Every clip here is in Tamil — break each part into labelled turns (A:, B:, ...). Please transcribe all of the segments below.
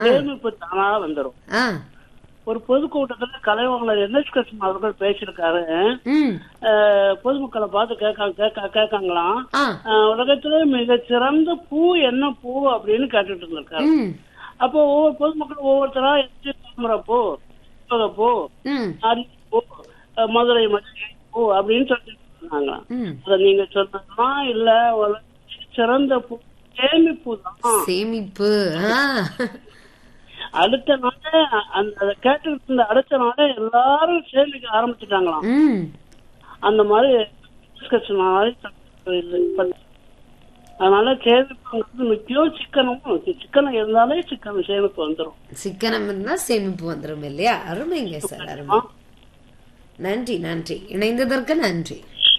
A: சேமிப்பு தானா வந்துடும்
B: ஆ
A: ஒரு பொதுக்கூட்டத்துல கலைவாணர் என் எஸ் கிருஷ்ணன் அவர்கள் பேசியிருக்காரு
B: ம்
A: அஹ், பொதுமக்களை பார்த்து கேட்காங்க கேட்க கேட்காங்களாம்
B: ஆ
A: அஹ், உலகத்திலே மிக சிறந்த பூ என்ன பூ அப்படின்னு கேட்டுட்டு இருந்திருக்காரு
B: ம்
A: அப்போ ஒவ்வொரு பொதுமக்கள் ஒவ்வொருத்தரா எச்சு தாமரை பூ புஷ்பக பூ
B: ம்
A: அரி பூ அஹ், மதுரை மல்லிகை பூ அப்படின்னு சொல்லிட்டு இருந்தாங்க
B: ம்
A: அத நீங்க சொன்னதுதான் இல்ல உலகத்திலே சிறந்த பூ சேமிப்பு தான்
B: சேமிப்பு ஆ
A: அடுத்த நாளே அந்த அதை கேட்டுக்கிட்டு இருந்த அடுத்த நாளே எல்லாரும் சேமிக்க ஆரம்பிச்சுட்டாங்களாம்
B: ம்
A: அந்த மாதிரி discussion மாதிரி இல்லை இப்ப. அதனால சேமிப்புங்கிறது முக்கியம் சிக்கனமும் இருக்கு. சிக்கனம் இருந்தாலே சிக்கனம் சேமிப்பு வந்துடும்
B: சிக்கனம் இருந்தா சேமிப்பு வந்துரும் இல்லையா அருமைங்க சார் அருமை நன்றி நன்றி இணைந்ததற்கு நன்றி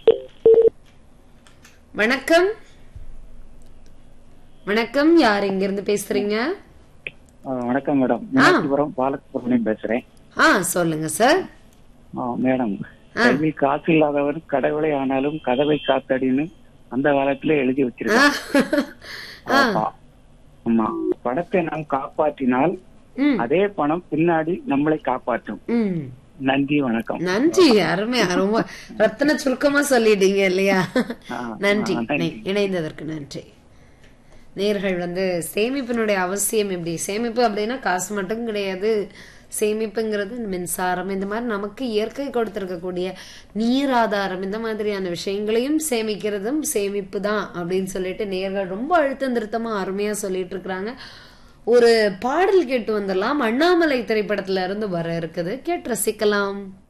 B: வணக்கம் வணக்கம் யார் இங்க இருந்து பேசுறீங்க
C: ஆ, வணக்கம் மேடம் மீனாட்சிபுரம் பாலசுப்ரமணியம் பேசுறேன்
B: ஆ சொல்லுங்க சார்
C: ஆ, மேடம் கையில் காசு இல்லாதவர் கடவுளை ஆனாலும் கதவை காத்தடின்னு அந்த காலத்துல எழுதி வச்சிருக்காங்க
B: ஆ
C: ஆமா. ஆமா பணத்தை நாம் காப்பாற்றினால்
B: ம்
C: அதே பணம் பின்னாடி நம்மளை காப்பாற்றும்
B: ம்
C: நன்றி வணக்கம்
B: நன்றி அருமையா ரொம்ப ரத்தன சுருக்கமா சொல்லிட்டீங்க இல்லையா
C: ஆ,
B: நன்றி
C: ஆ, நன்றி.
B: இணை- இணைந்ததற்கு நன்றி நேர்கள் வந்து சேமிப்பினுடைய அவசியம் எப்படி சேமிப்பு அப்படின்னா காசு மட்டும் கிடையாது சேமிப்புங்கிறது மின்சாரம் இந்த மாதிரி நமக்கு இயற்கை கொடுத்திருக்கக்கூடிய நீர் ஆதாரம் இந்த மாதிரியான விஷயங்களையும் சேமிக்கிறதும் சேமிப்பு தான் அப்படின்னு சொல்லிட்டு நேர்கள் ரொம்ப அழுத்தம் திருத்தமா அருமையா சொல்லிட்டு இருக்கிறாங்க ஒரு பாடல் கேட்டு வந்துடலாம் அண்ணாமலை திரைப்படத்துல இருந்து வர இருக்குது கேட்டு ரசிக்கலாம்